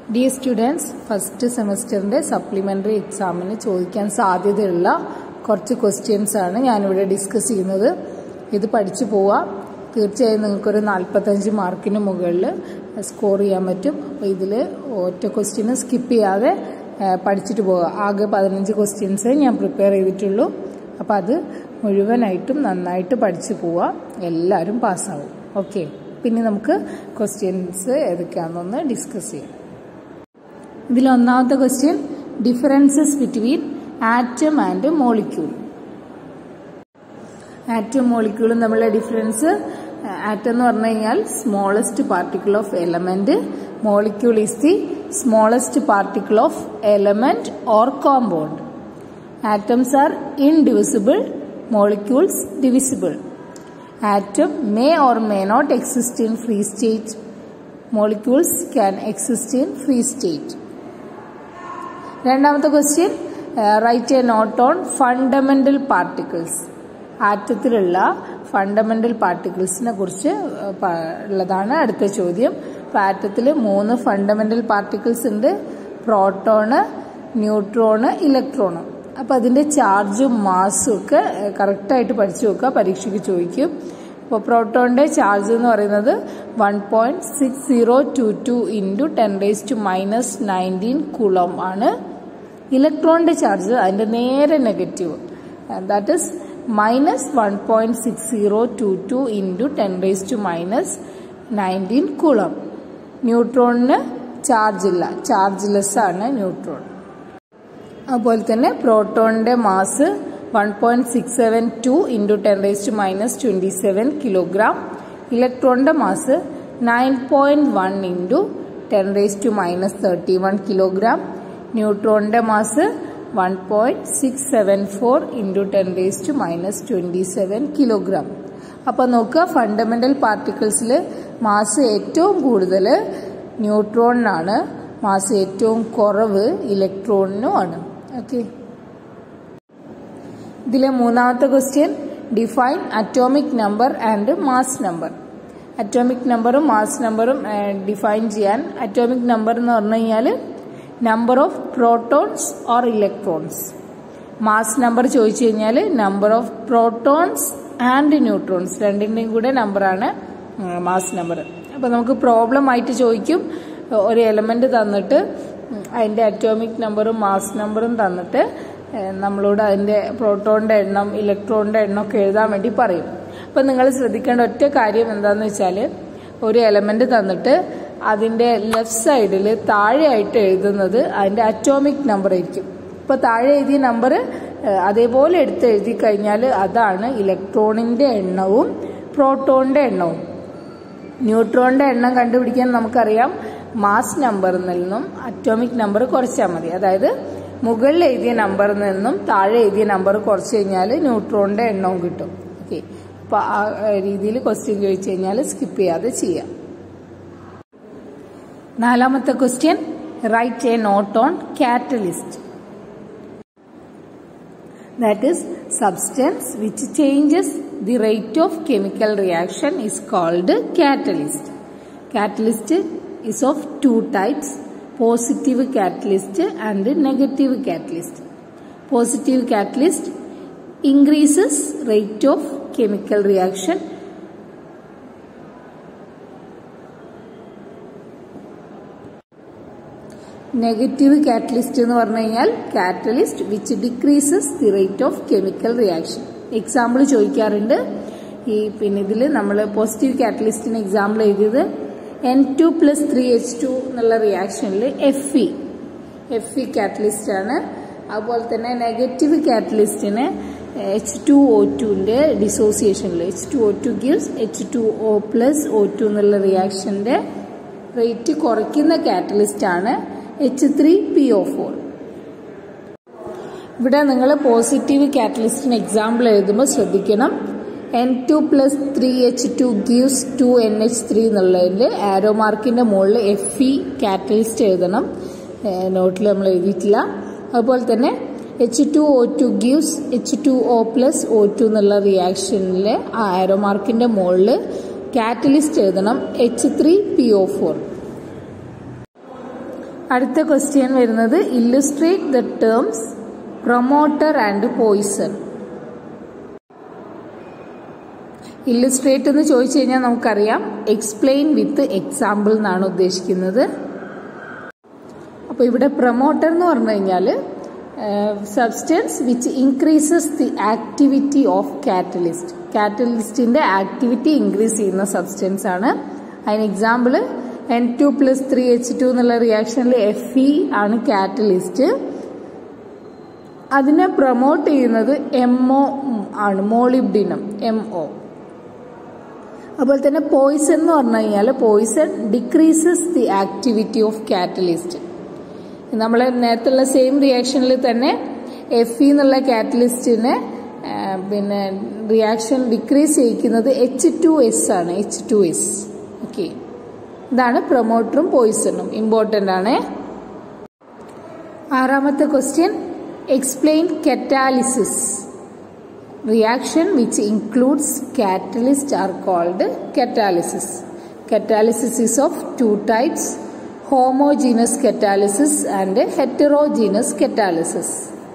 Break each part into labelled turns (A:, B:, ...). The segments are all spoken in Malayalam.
A: ഡിയർ സ്റ്റുഡൻസ് ഫസ്റ്റ് സെമസ്റ്ററിൻ്റെ സപ്ലിമെൻ്ററി എക്സാമിന് ചോദിക്കാൻ സാധ്യതയുള്ള കുറച്ച് ക്വസ്റ്റ്യൻസ് ആണ് ഞാനിവിടെ ഡിസ്കസ് ചെയ്യുന്നത് ഇത് പഠിച്ചു പോവാം തീർച്ചയായും നിങ്ങൾക്കൊരു നാൽപ്പത്തഞ്ച് മാർക്കിന് മുകളിൽ സ്കോർ ചെയ്യാൻ പറ്റും അപ്പോൾ ഇതിൽ ഒറ്റ ക്വസ്റ്റ്യന് സ്കിപ്പ് ചെയ്യാതെ പഠിച്ചിട്ട് പോവുക ആകെ പതിനഞ്ച് ക്വസ്റ്റ്യൻസേ ഞാൻ പ്രിപ്പയർ ചെയ്തിട്ടുള്ളൂ അപ്പോൾ അത് മുഴുവനായിട്ടും നന്നായിട്ട് പഠിച്ചു പോവുക എല്ലാവരും പാസ്സാവും ഓക്കെ പിന്നെ നമുക്ക് ക്വസ്റ്റ്യൻസ് ഏതൊക്കെയാണെന്നൊന്ന് ഡിസ്കസ് ചെയ്യാം ഇതിൽ ഒന്നാമത്തെ question differences between atom and molecule atom മോളിക്യൂളും തമ്മിലുള്ള ഡിഫറൻസ് ആറ്റം എന്ന് പറഞ്ഞു കഴിഞ്ഞാൽ smallest particle of element molecule is the smallest particle of element or compound atoms are indivisible molecules divisible atom may or may not exist in free state molecules can exist in free state രണ്ടാമത്തെ question write a note on fundamental particles ആറ്റത്തിലുള്ള ഫണ്ടമെന്റൽ പാർട്ടിക്കിൾസിനെ കുറിച്ച് ഉള്ളതാണ് അടുത്ത ചോദ്യം അപ്പോൾ ആറ്റത്തിൽ മൂന്ന് ഫണ്ടമെന്റൽ പാർട്ടിക്കിൾസ് ഉണ്ട് പ്രോട്ടോണ് ന്യൂട്രോണ് ഇലക്ട്രോണ് അപ്പോൾ അതിൻ്റെ ചാർജും മാസും ഒക്കെ കറക്റ്റായിട്ട് പഠിച്ചു വെക്കുക പരീക്ഷയ്ക്ക് ചോദിക്കും അപ്പോൾ പ്രോട്ടോണിൻ്റെ ചാർജ് എന്ന് പറയുന്നത് one point six zero two two into ten raise to minus nineteen coulomb ആണ് ഇലക്ട്രോണിൻ്റെ ചാർജ് അതിൻ്റെ നേരെ negative that is minus one point six zero two two into ten raise to minus nineteen coulomb ന്യൂട്രോണിന് ചാർജ് ഇല്ല ചാർജ്ലെസ് ആണ് ന്യൂട്രോൺ അതുപോലെ തന്നെ പ്രോട്ടോണിൻ്റെ mass one point six seven two into ten raise to minus twenty seven kilogram ഇലക്ട്രോണിൻ്റെ mass nine point one into ten raise to minus thirty one kilogram ന്യൂട്രോണിൻ്റെ mass one point six seven four into ten raise to minus twenty seven kilogram അപ്പോൾ നോക്കുക ഫണ്ടമെന്റൽ പാർട്ടിക്കിൾസിൽ മാസ് ഏറ്റവും കൂടുതൽ ന്യൂട്രോണിനാണ് മാസ് ഏറ്റവും കുറവ് ഇലക്ട്രോണിനും ആണ് ഓക്കെ ഇതിലെ മൂന്നാമത്തെ question define atomic number and mass number atomic നമ്പറും മാസ് നമ്പറും ഡിഫൈൻ ചെയ്യാൻ അറ്റോമിക് നമ്പർ എന്ന് പറഞ്ഞു കഴിഞ്ഞാൽ number of protons or electrons mass number ചോദിച്ചു കഴിഞ്ഞാൽ number of protons and neutrons രണ്ടിൻ്റെയും കൂടെ നമ്പറാണ് മാസ് നമ്പർ അപ്പോൾ നമുക്ക് പ്രോബ്ലം ആയിട്ട് ചോദിക്കും ഒരു എലമെന്റ് തന്നിട്ട് അതിൻ്റെ അറ്റോമിക് നമ്പറും മാസ് നമ്പറും തന്നിട്ട് നമ്മളോട് അതിൻ്റെ പ്രോട്ടോണിൻ്റെ എണ്ണം ഇലക്ട്രോണിൻ്റെ എണ്ണം ഒക്കെ എഴുതാൻ വേണ്ടി പറയും അപ്പം നിങ്ങൾ ശ്രദ്ധിക്കേണ്ട ഒറ്റ കാര്യം എന്താണെന്ന് വെച്ചാൽ ഒരു എലമെന്റ് തന്നിട്ട് അതിൻ്റെ ലെഫ്റ്റ് സൈഡിൽ താഴെയായിട്ട് എഴുതുന്നത് അതിൻ്റെ അറ്റോമിക് നമ്പർ ആയിരിക്കും ഇപ്പോൾ താഴെ എഴുതിയ നമ്പർ അതേപോലെ എടുത്ത് എഴുതി കഴിഞ്ഞാൽ അതാണ് ഇലക്ട്രോണിൻ്റെ എണ്ണവും പ്രോട്ടോണിൻ്റെ എണ്ണവും ന്യൂട്രോണിൻ്റെ എണ്ണം കണ്ടുപിടിക്കാൻ നമുക്കറിയാം മാസ് നമ്പറിൽ നിന്നും അറ്റോമിക് നമ്പർ കുറച്ചാൽ മതി അതായത് മുകളിൽ എഴുതിയ നമ്പറിൽ നിന്നും താഴെ എഴുതിയ നമ്പർ കുറച്ച് കഴിഞ്ഞാൽ ന്യൂട്രോണിൻ്റെ എണ്ണവും കിട്ടും ഓക്കെ അപ്പോൾ ആ രീതിയിൽ ക്വസ്റ്റ്യൻ ചോദിച്ചു കഴിഞ്ഞാൽ സ്കിപ്പ് ചെയ്യാതെ ചെയ്യാം നാലാമത്തെ question write a note on catalyst that is substance which changes the rate of chemical reaction is called catalyst catalyst is of two types positive catalyst and negative catalyst positive catalyst increases rate of chemical reaction negative catalyst എന്ന് പറഞ്ഞു കഴിഞ്ഞാൽ catalyst which decreases the rate of chemical reaction example ചോദിക്കാറുണ്ട് ഈ പിന്നെ ഇതിൽ നമ്മൾ പോസിറ്റീവ് കാറ്റലിസ്റ്റിന് എക്സാമ്പിൾ എഴുതിയത് N two plus three H two എന്നുള്ള റിയാക്ഷനിൽ F E F E catalyst ആണ് അതുപോലെ തന്നെ നെഗറ്റീവ് കാറ്റലിസ്റ്റിന് എച്ച് ടു ഒ ടുവിൻ്റെ ഡിസോസിയേഷനിൽ H two O two gives H two O plus O two എന്നുള്ള റിയാക്ഷൻ്റെ റേറ്റ് കുറയ്ക്കുന്ന കാറ്റലിസ്റ്റ് ആണ് H three P O four ഇവിടെ നിങ്ങൾ പോസിറ്റീവ് കാറ്റലിസ്റ്റിന് എക്സാമ്പിൾ എഴുതുമ്പോൾ ശ്രദ്ധിക്കണം N two plus three H two gives two N H three എന്നുള്ളതിൽ ആരോ മാർക്കിൻ്റെ മുകളിൽ എഫ് ഇ കാറ്റലിസ്റ്റ് എഴുതണം നോട്ടിൽ നമ്മൾ എഴുതിയിട്ടില്ല അതുപോലെ തന്നെ H two O two gives H two O plus O two എന്നുള്ള റിയാക്ഷനിലെ ആ ആരോ മാർക്കിൻ്റെ മുകളിൽ കാറ്റലിസ്റ്റ് എഴുതണം H three P O four അടുത്ത ക്വസ്റ്റ്യൻ വരുന്നത് illustrate the terms promoter and poison illustrate എന്ന് ചോദിച്ചു കഴിഞ്ഞാൽ നമുക്കറിയാം എക്സ്പ്ലെയിൻ വിത്ത് എക്സാമ്പിൾ എന്നാണ് ഉദ്ദേശിക്കുന്നത് അപ്പോൾ ഇവിടെ പ്രൊമോട്ടർ എന്ന് പറഞ്ഞു കഴിഞ്ഞാൽ substance which increases the activity of catalyst കാറ്റലിസ്റ്റിന്റെ ആക്ടിവിറ്റി ഇൻക്രീസ് ചെയ്യുന്ന സബ്സ്റ്റൻസ് ആണ് അതിന് example N two plus three H two എന്നുള്ള റിയാക്ഷനിൽ എഫ് ഇ ആണ് കാറ്റലിസ്റ്റ് അതിനെ പ്രൊമോട്ട് ചെയ്യുന്നത് എം ഒ ആണ് മോളിബ്ഡിനം എം ഒ അതുപോലെ തന്നെ പോയിസൺ എന്ന് പറഞ്ഞു കഴിഞ്ഞാൽ poison decreases the activity of catalyst നമ്മൾ നേരത്തുള്ള സെയിം റിയാക്ഷനിൽ തന്നെ എഫ് ഇ എന്നുള്ള കാറ്റലിസ്റ്റിനെ പിന്നെ റിയാക്ഷൻ ഡിക്രീസ് ചെയ്യിക്കുന്നത് എച്ച് ടു എസ് ആണ് എച്ച് ടു എസ് ഓക്കെ ഇതാണ് പ്രൊമോട്ടറും പോയിസണും ഇമ്പോർട്ടൻ്റ് ആണ് ആറാമത്തെ question explain catalysis reaction which includes catalyst are called catalysis catalysis is of two types homogeneous catalysis and heterogeneous catalysis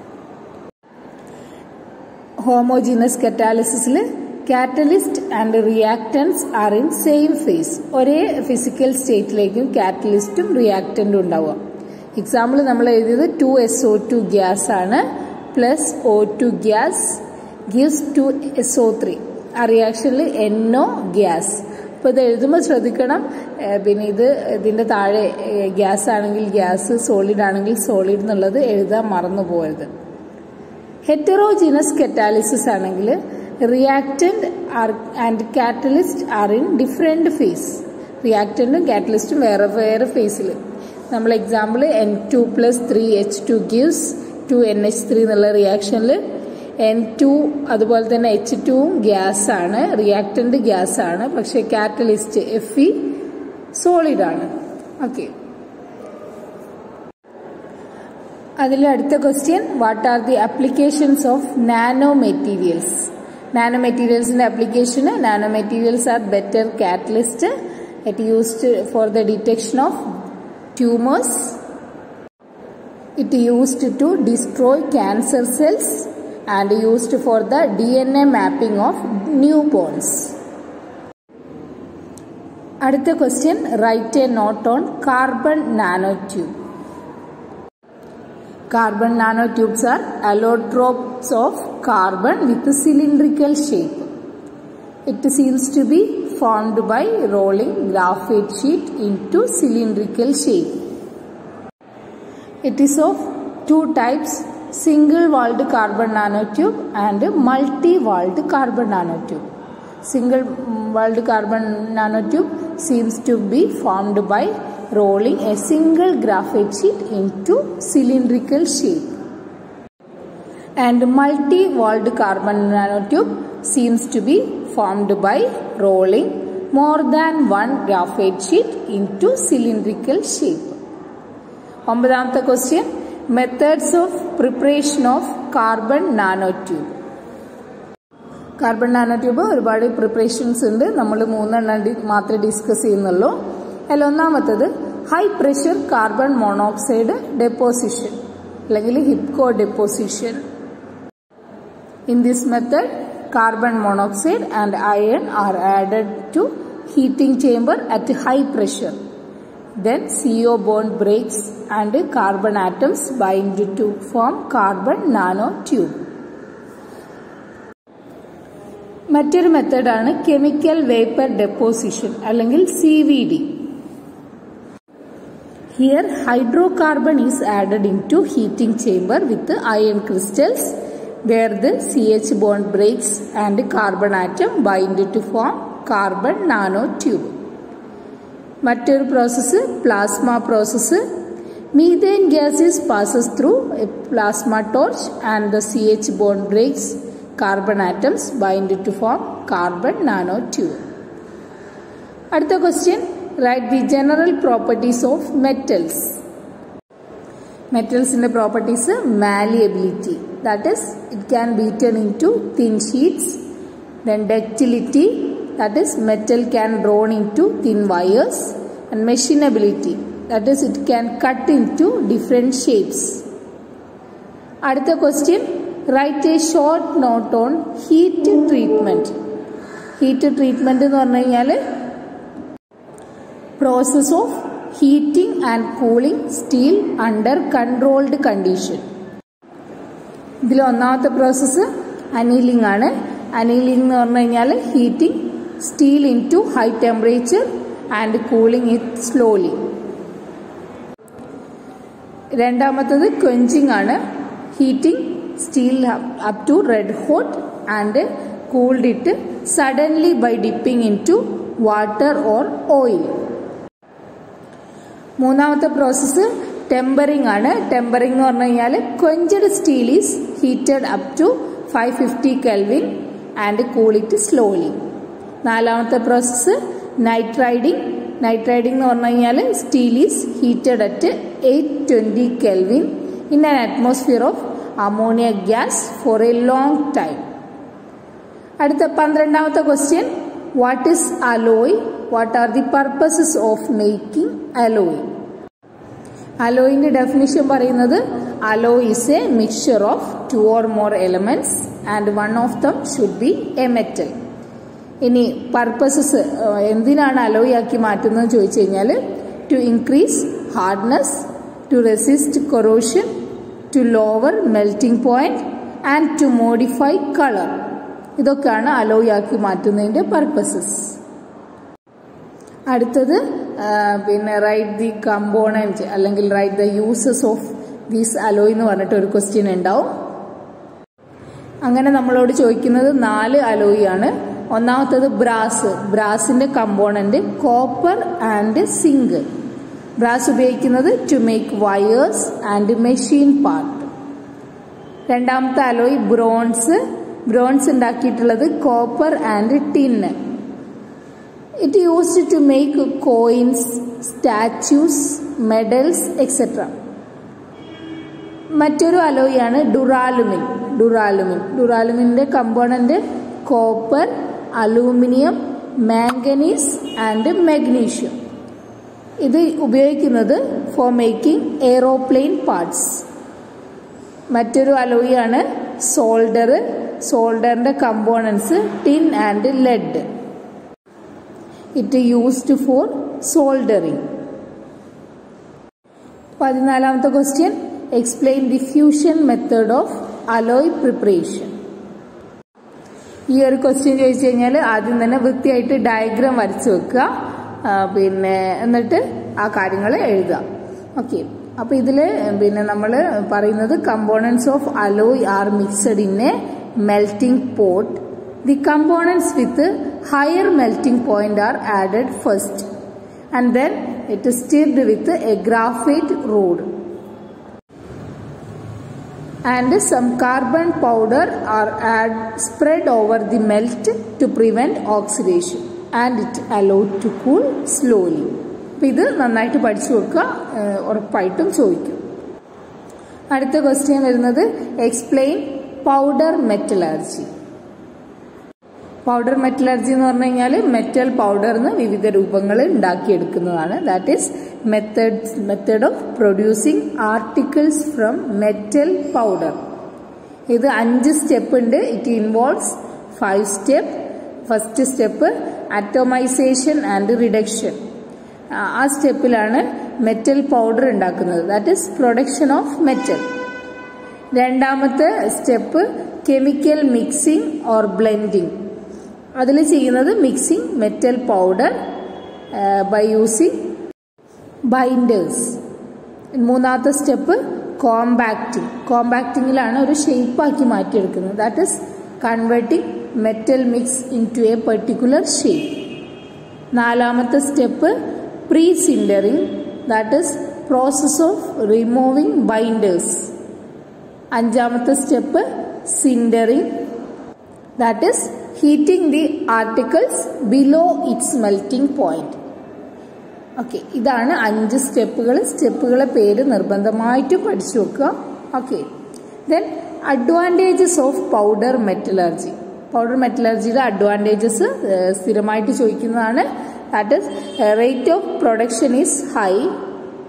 A: homogeneous catalysisൽ catalyst and reactants are in same phase ഒരേ ഫിസിക്കൽ സ്റ്റേറ്റിലേക്കും കാറ്റലിസ്റ്റും റിയാക്ടൻറ്റും ഉണ്ടാവുക എക്സാമ്പിൾ നമ്മൾ എഴുതിയത് two S O two gas ആണ് plus O two gas gives two S O three ആ റിയാക്ഷനിൽ എൻഒ ഗ്യാസ് അപ്പോൾ ഇത് എഴുതുമ്പോൾ ശ്രദ്ധിക്കണം പിന്നെ ഇത് ഇതിൻ്റെ താഴെ ഗ്യാസ് ആണെങ്കിൽ ഗ്യാസ് സോളിഡ് ആണെങ്കിൽ സോളിഡ് എന്നുള്ളത് എഴുതാൻ മറന്നു പോകരുത് ഹെറ്ററോജിനസ് കെറ്റാലിസിസ് ആണെങ്കിൽ reactant and catalyst are in different phase റിയാക്റ്റന്റും കാറ്റലിസ്റ്റും വേറെ വേറെ ഫേസിൽ നമ്മൾ example N two plus three H two gives two N H three എന്നുള്ള റിയാക്ഷനിൽ എൻ ടു അതുപോലെ തന്നെ എച്ച് ടുവും ഗ്യാസ് ആണ് റിയാക്റ്റന്റ് ഗ്യാസ് ആണ് പക്ഷെ കാറ്റലിസ്റ്റ് എഫ് ഇ സോളിഡ് ആണ് ഓക്കെ അതിൽ അടുത്ത question what are the applications of nano materials nano മെറ്റീരിയൽസിന്റെ അപ്ലിക്കേഷന് nano materials are better catalyst it used for the detection of tumours it used to destroy cancer cells and used for the D N A mapping of new bones അടുത്ത question write a note on carbon nano tube Carbon nanotubes are allotropes of carbon with a cylindrical shape. It seems to be formed by rolling graphite sheet into cylindrical shape. It is of two types single walled carbon nanotube and multi walled carbon nanotube. Single walled carbon nanotube seems to be formed by rolling a single graphite sheet into cylindrical shape. And multi-walled carbon nanotube seems to be formed by rolling more than one graphite sheet into cylindrical shape. ഒമ്പതാമത്തെ question methods of preparation of carbon nanotube carbon nanotube ഒരുപാട് പ്രിപ്പറേഷൻസ് ഉണ്ട് നമ്മൾ മൂന്നെണ്ണം മാത്രമേ ഡിസ്കസ് ചെയ്യുന്നുള്ളൂ അതിൽ ഒന്നാമത്തത് high pressure carbon monoxide deposition അല്ലെങ്കിൽ HiPco deposition in this method carbon monoxide and iron are added to heating chamber at high pressure then CO bond breaks and carbon atoms bind to form carbon nanotube. മറ്റൊരു മെത്തേഡാണ് കെമിക്കൽ വേപ്പർ ഡെപ്പോസിഷൻ അല്ലെങ്കിൽ C V D here hydrocarbon is added in to heating chamber with iron crystals where the C H bond breaks and carbon atom bind to form carbon nano tube മറ്റൊരു process plasma process methane gases passes through a plasma torch and the C H bond breaks carbon atoms bind to form carbon nano tube അടുത്ത question write the general properties of metals മെറ്റൽസിന്റെ properties malleability that is it can beaten in to thin sheets then ductility that is metal can drawn into thin wires and machinability that is it can cut in to different shapes അടുത്ത question write a short note on heat treatment heat treatment എന്ന് പറഞ്ഞു കഴിഞ്ഞാൽ process of heating and cooling steel under controlled condition ഇതിൽ ഒന്നാമത്തെ പ്രോസസ്സ് അനീലിംഗ് ആണ് അനീലിംഗ് എന്ന് പറഞ്ഞു കഴിഞ്ഞാൽ heating steel in to high temperature and cooling it slowly രണ്ടാമത്തത് ക്വഞ്ചിങ് ആണ് heating steel up to red hot and cooled it suddenly by dipping in to water or oil മൂന്നാമത്തെ പ്രോസസ്സ് ടെമ്പറിംഗ് ആണ് ടെമ്പറിംഗ് എന്ന് പറഞ്ഞു കഴിഞ്ഞാൽ quenched steel is heated up to five fifty kelvin and cool it slowly നാലാമത്തെ process nitriding nitriding എന്ന് പറഞ്ഞു കഴിഞ്ഞാൽ steel is heated at eight twenty kelvin in an atmosphere of ammonia gas for a long time അടുത്ത പന്ത്രണ്ടാമത്തെ question what is alloy what are the purposes of making alloy അലോയിന്റെ ഡെഫിനിഷൻ പറയുന്നത് alloy is A mixture of two or more elements and one of them should be a metal ഇനി പർപ്പസസ് എന്തിനാണ് അലോയ് ആക്കി മാറ്റുന്നത് ചോദിച്ചു കഴിഞ്ഞാൽ to increase hardness to resist corrosion to lower melting point and to modify colour ഇതൊക്കെയാണ് അലോയ് ആക്കി മാറ്റുന്നതിന്റെ പർപ്പസസ് അടുത്തത് പിന്നെ റൈറ്റ് ദി കമ്പോണൻറ്റ് അല്ലെങ്കിൽ write the uses of these alloy എന്ന് പറഞ്ഞിട്ട് ഒരു ക്വസ്റ്റ്യൻ ഉണ്ടാവും അങ്ങനെ നമ്മളോട് ചോദിക്കുന്നത് നാല് അലോയ് ആണ് ഒന്നാമത്തത് ബ്രാസ് ബ്രാസിന്റെ component copper and zinc brass ഉപയോഗിക്കുന്നത് to make wires and machine part രണ്ടാമത്തെ അലോയ് ബ്രോൺസ് ബ്രോൺസ് ഉണ്ടാക്കിയിട്ടുള്ളത് copper and tin it used to make coins statues medals etcetera മറ്റൊരു അലോയാണ് ഡുറാലുമിൻ ഡുറാലുമിൻ ഡുറാലുമിൻ്റെ component copper aluminium manganese and magnesium ഇത് ഉപയോഗിക്കുന്നത് ഫോർ മേക്കിംഗ് എയ്റോപ്ലെയിൻ പാർട്സ് മറ്റൊരു അലോയാണ് സോൾഡർ സോൾഡറിന്റെ components tin and lead it used for soldering പതിനാലാമത്തെ question explain the fusion method of alloy preparation ഈ ഒരു ക്വസ്റ്റ്യൻ ചോദിച്ചു കഴിഞ്ഞാൽ ആദ്യം തന്നെ വൃത്തിയായിട്ട് ഡയഗ്രാം വരച്ചു വെക്കുക പിന്നെ എന്നിട്ട് ആ കാര്യങ്ങൾ എഴുതുക ഓക്കെ അപ്പൊ ഇതില് പിന്നെ നമ്മൾ പറയുന്നത് components of alloy are mixed in a melting pot The components with higher melting point are added first and then it is stirred with a graphite rod. And some carbon powder are add, spread over the melt to prevent oxidation and it allowed to cool slowly. അപ്പം ഇത് നന്നായിട്ട് പഠിച്ചു വെക്കുക ഉറപ്പായിട്ടും ചോദിക്കും അടുത്ത ക്വസ്റ്റ്യൻ വരുന്നത് explain powder metallurgy powder metallurgy എന്ന് പറഞ്ഞു കഴിഞ്ഞാൽ മെറ്റൽ പൗഡറിന് വിവിധ രൂപങ്ങൾ ഉണ്ടാക്കിയെടുക്കുന്നതാണ് that is method method of producing articles from metal powder ഇത് അഞ്ച് സ്റ്റെപ്പ് ഉണ്ട് it involves five step first step atomization and reduction ആ സ്റ്റെപ്പിലാണ് മെറ്റൽ പൗഡർ ഉണ്ടാക്കുന്നത് that is production of metal രണ്ടാമത്തെ step chemical mixing or blending അതിൽ ചെയ്യുന്നത് mixing metal powder by using binders മൂന്നാമത്തെ സ്റ്റെപ്പ് കോമ്പാക്റ്റിംഗ് കോമ്പാക്റ്റിങ്ങിലാണ് ഒരു ഷേപ്പാക്കി മാറ്റിയെടുക്കുന്നത് that is converting metal mix in to a particular shape നാലാമത്തെ step pre sintering that is process of removing binders അഞ്ചാമത്തെ step sintering that is heating the articles below its melting point okay ഇതാണ് അഞ്ച് സ്റ്റെപ്പുകൾ സ്റ്റെപ്പുകളെ പേര് നിർബന്ധമായിട്ട് പഠിച്ചു വെക്കുക okay then advantages of powder metallurgy powder മെറ്റലർജിയുടെ അഡ്വാൻറ്റേജസ് സ്ഥിരമായിട്ട് ചോദിക്കുന്നതാണ് that is rate of production is high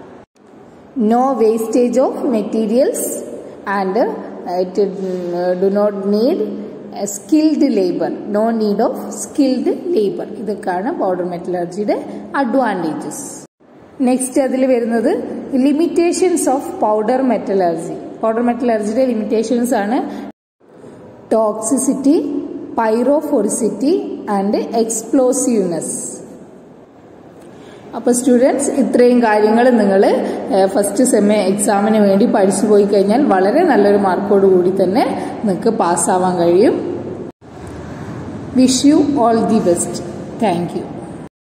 A: no wastage of materials and it do not need skilled labour no need of skilled labour ഇതൊക്കെയാണ് പൗഡർ മെറ്റലർജിയുടെ അഡ്വാൻറ്റേജസ് നെക്സ്റ്റ് അതിൽ വരുന്നത് limitations of powder metallurgy powder മെറ്റലർജിയുടെ ലിമിറ്റേഷൻസ് ആണ് ടോക്സിസിറ്റി പൈറോഫോറിസിറ്റി ആൻഡ് എക്സ്പ്ലോസീവ്നെസ് അപ്പോൾ സ്റ്റുഡൻസ് ഇത്രയും കാര്യങ്ങൾ നിങ്ങൾ ഫസ്റ്റ് സെമ എക്സാമിന് വേണ്ടി പഠിച്ചു പോയി കഴിഞ്ഞാൽ വളരെ നല്ലൊരു മാർക്കോട് കൂടി തന്നെ നിങ്ങൾക്ക് പാസ്സാവാൻ കഴിയും wish you all the best thank U